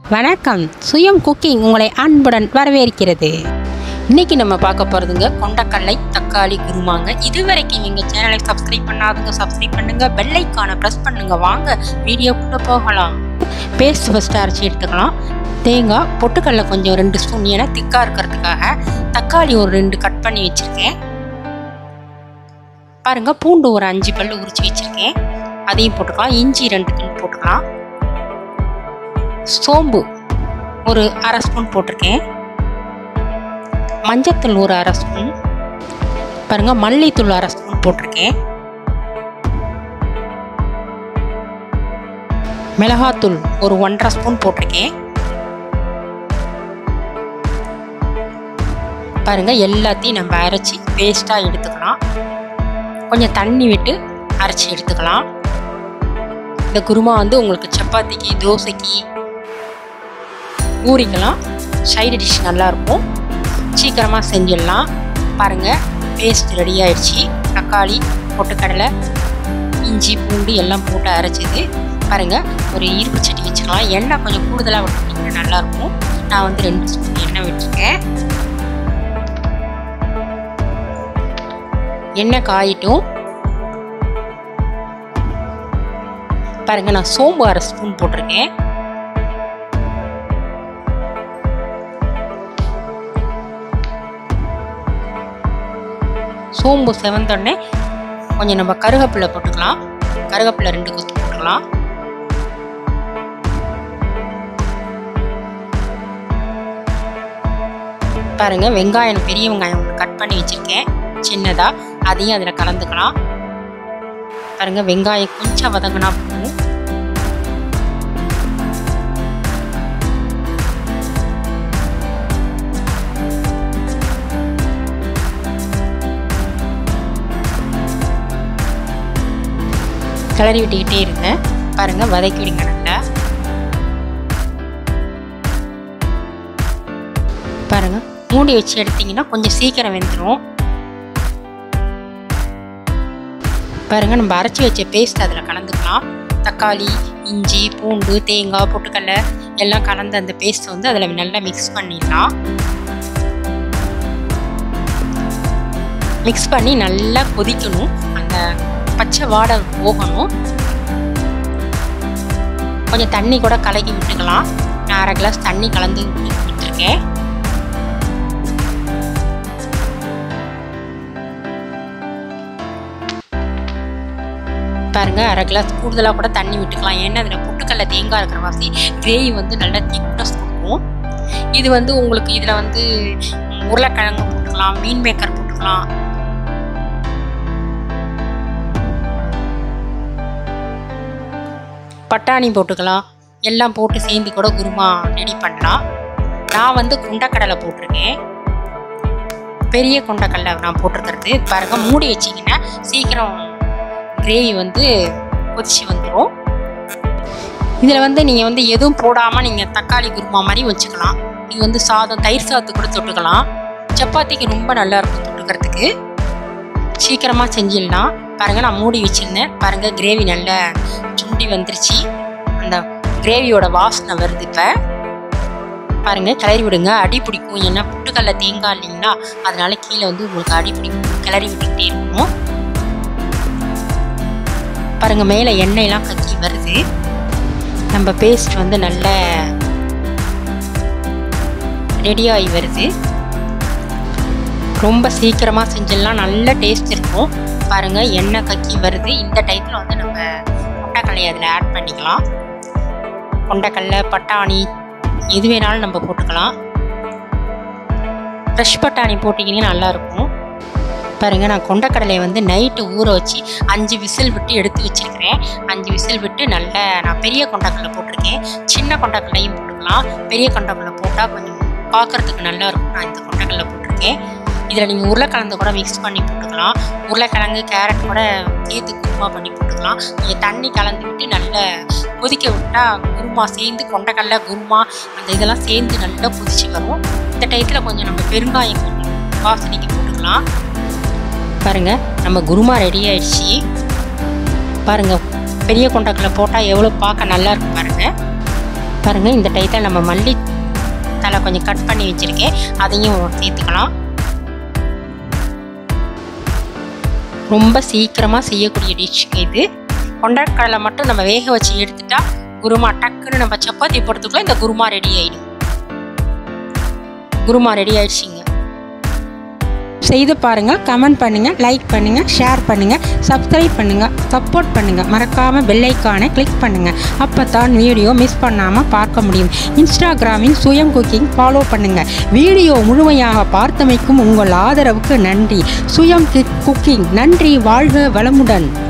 வணக்கம் சுயம் குக்கிங் உங்களை அன்புடன் வரவேற்கிறது இன்னைக்கு நம்ம பார்க்க போகிறதுங்க கொண்டக்கடலை தக்காளி குருமாங்க இது வரைக்கும் எங்கள் சேனலை சப்ஸ்கிரைப் பண்ணாதவங்க சப்ஸ்கிரைப் பண்ணுங்க பெல்லைக்கான ப்ரெஸ் பண்ணுங்க வாங்க வீடியோக்குள்ளே போகலாம் பேஸ்ட் ஃபஸ்ட்டு அரைச்சி எடுத்துக்கலாம் தேங்காய் பொட்டுக்கடலை கொஞ்சம் ரெண்டு ஸ்பூன் ஏன்னா திக்காக இருக்கிறதுக்காக தக்காளி ஒரு ரெண்டு கட் பண்ணி வச்சுருக்கேன் பாருங்க பூண்டு ஒரு அஞ்சு பல்லு உரிச்சு வச்சுருக்கேன் அதையும் போட்டுக்கலாம் இஞ்சி ரெண்டு துண்டு போட்டுக்கலாம் சோம்பு ஒரு அரை ஸ்பூன் போட்டிருக்கேன் மஞ்சத்தூள் ஒரு அரை ஸ்பூன் பாருங்க மல்லித்தூள் அரை ஸ்பூன் போட்டிருக்கேன் மிளகாத்தூள் ஒரு ஒன்றரை ஸ்பூன் போட்டிருக்கேன் பாருங்க எல்லாத்தையும் நம்ம அரைச்சி பேஸ்ட்டாக எடுத்துக்கலாம் கொஞ்சம் தண்ணி விட்டு அரைச்சி எடுத்துக்கலாம் இந்த குருமா வந்து உங்களுக்கு சப்பாத்திக்கு தோசைக்கு பூரிக்கெல்லாம் சைடு டிஷ் நல்லாயிருக்கும் சீக்கிரமாக செஞ்சிடலாம் பாருங்கள் பேஸ்ட் ரெடி ஆயிடுச்சு தக்காளி பொட்டுக்கடலை இஞ்சி பூண்டு எல்லாம் போட்டு அரைச்சது பாருங்கள் ஒரு இருப்பு சட்டி வச்சுக்கலாம் எண்ணெய் கொஞ்சம் கூடுதலாக விட்டுட்டிங்கன்னா நல்லாயிருக்கும் நான் வந்து ரெண்டு ஸ்பூன் எண்ணெய் விட்டுருக்கேன் எண்ணெய் காயிட்டும் பாருங்க நான் சோம்பு அரை ஸ்பூன் போட்டிருக்கேன் சோம்பு செவந்தோடனே கொஞ்சம் நம்ம கருவேப்பிலை போட்டுக்கலாம் கருவேப்பிலை ரெண்டு கொத்து போட்டுக்கலாம் பாருங்க வெங்காயம் பெரிய வெங்காயம் ஒன்று கட் பண்ணி வச்சுருக்கேன் சின்னதாக அதையும் அதில் கலந்துக்கலாம் பாருங்க வெங்காயம் கொஞ்சம் வதங்கினா போதும் கிளறி விட்டுக்கிட்டே இருங்க பாருங்க வதக்கி விடுங்க நல்லா பாருங்க மூடி வச்சு எடுத்தீங்கன்னா கொஞ்சம் சீக்கிரம் வெந்துடும் பாருங்க நம்ம அரைச்சி வச்ச பேஸ்ட் அதில் கலந்துக்கலாம் தக்காளி இஞ்சி பூண்டு தேங்காய் பொட்டுக்கடலை எல்லாம் கலந்த அந்த பேஸ்ட் வந்து அதில் நல்லா மிக்ஸ் பண்ணிடலாம் மிக்ஸ் பண்ணி நல்லா கொதிக்கணும் அந்த பச்சை வாடை போகணும் கொஞ்சம் தண்ணி கூட கலக்கி விட்டுக்கலாம் நான் அரை கிளாஸ் தண்ணி கலந்து விட்டுருக்கேன் பாருங்க அரை கிளாஸ் கூடுதலாக கூட தண்ணி விட்டுக்கலாம் ஏன்னா அதில் பொட்டுக்கடல தேங்காய் இருக்கிற வாசி கிரேவி வந்து நல்லா திக்னஸ் கொடுக்கும் இது வந்து உங்களுக்கு இதில் வந்து உருளைக்கிழங்கு போட்டுக்கலாம் மீன் மேக்கர் போட்டுக்கலாம் பட்டாணி போட்டுக்கலாம் எல்லாம் போட்டு சேர்ந்து கூட குருமா ரெடி பண்ணலாம் நான் வந்து கொண்டக்கடலை போட்டிருக்கேன் பெரிய கொண்டக்கடலை நான் போட்டிருக்கிறது பாருங்க மூடி வச்சிங்கன்னா சீக்கிரம் கிரேவி வந்து கொதிச்சு வந்துடும் இதில் வந்து நீங்கள் வந்து எதுவும் போடாமல் நீங்கள் தக்காளி குருமா மாதிரி வச்சுக்கலாம் நீங்கள் வந்து சாதம் தயிர் சாதத்து கூட தொட்டுக்கலாம் சப்பாத்திக்கு ரொம்ப நல்லா இருக்கும் தொட்டுக்கிறதுக்கு சீக்கிரமாக செஞ்சிடலாம் பாருங்கள் நான் மூடி வச்சுருந்தேன் பாருங்கள் கிரேவி நல்லா சுண்டி வந்துருச்சு அந்த கிரேவியோட வாசனை வருது இப்போ பாருங்கள் கிளறி விடுங்க அடி பிடிக்கும் ஏன்னா புட்டுக்கல்ல தேங்காய் இல்லைங்களா அதனால கீழே வந்து உங்களுக்கு அடி பிடிக்கும் கிளறி விட்டுக்கிட்டே இருக்கணும் பாருங்க மேலே எண்ணெயெல்லாம் கக்கி வருது நம்ம பேஸ்ட் வந்து நல்ல ரெடியாகி வருது ரொம்ப சீக்கிரமாக செஞ்சிடலாம் நல்ல டேஸ்ட் இருக்கும் பாருங்க எண்ணெய் கக்கி வருது இந்த டைத்தில் வந்து நம்ம கொண்டக்கடலை அதில் ஆட் பண்ணிக்கலாம் கொண்டக்கடலை பட்டாணி எது வேணாலும் நம்ம போட்டுக்கலாம் ஃப்ரெஷ் பட்டாணி போட்டிங்கன்னா நல்லாயிருக்கும் பாருங்கள் நான் கொண்டக்கடலையை வந்து நைட்டு ஊற வச்சு அஞ்சு விசில் விட்டு எடுத்து வச்சுருக்கிறேன் அஞ்சு விசில் விட்டு நல்ல நான் பெரிய கொண்டக்கடலை போட்டிருக்கேன் சின்ன கொண்டக்கடலையும் போட்டுக்கலாம் பெரிய கொண்டக்கடலை போட்டால் கொஞ்சம் பார்க்குறதுக்கு நல்லா இருக்கும் நான் இந்த கொண்டக்கடலை போட்டிருக்கேன் இதில் நீங்கள் உருளைக்கிழங்கு கூட மிக்ஸ் பண்ணி போட்டுக்கலாம் உருளைக்கிழங்கு கேரட் கூட சேர்த்து குருமா பண்ணி போட்டுக்கலாம் நீங்கள் தண்ணி கலந்து விட்டு நல்லா கொதிக்க விட்டால் குருமா சேர்ந்து கொண்டக்கடலை குருமா அந்த இதெல்லாம் சேர்ந்து நல்லா கொதிச்சு வரும் இந்த டயத்தில் கொஞ்சம் நம்ம பெருங்காயம் கொஞ்சம் வாசனைக்கு போட்டுக்கலாம் பாருங்க நம்ம குருமா ரெடி ஆயிடுச்சு பாருங்க பெரிய கொண்டக்கடலை போட்டால் எவ்வளோ பார்க்க நல்லா இருக்கு பாருங்க பாருங்கள் இந்த டயத்தில் நம்ம மல்லி தலை கொஞ்சம் கட் பண்ணி வச்சுருக்கேன் அதையும் சேர்த்துக்கலாம் ரொம்ப சீக்கிரமாக செய்யக்கூடிய டிஷ்ஷுங்க இது கொண்டக்கடலை மட்டும் நம்ம வேக வச்சு எடுத்துட்டா குருமா டக்குன்னு நம்ம சப்பாத்தி போடுறதுக்குள்ள இந்த குருமா ரெடி ஆயிடும் குருமா ரெடி ஆயிடுச்சிங்க செய்து பாருங்கள் கமெண்ட் பண்ணுங்கள் லைக் பண்ணுங்கள் ஷேர் பண்ணுங்கள் சப்ஸ்கிரைப் பண்ணுங்கள் சப்போர்ட் பண்ணுங்கள் மறக்காமல் பெல்லைக்கானை கிளிக் பண்ணுங்கள் அப்போ தான் வீடியோ மிஸ் பண்ணாமல் பார்க்க முடியும் இன்ஸ்டாகிராமில் சுயம் குக்கிங் ஃபாலோ பண்ணுங்கள் வீடியோ முழுமையாக பார்த்தமைக்கும் உங்கள் ஆதரவுக்கு நன்றி சுயம் குக்கிங் நன்றி வாழ்க வளமுடன்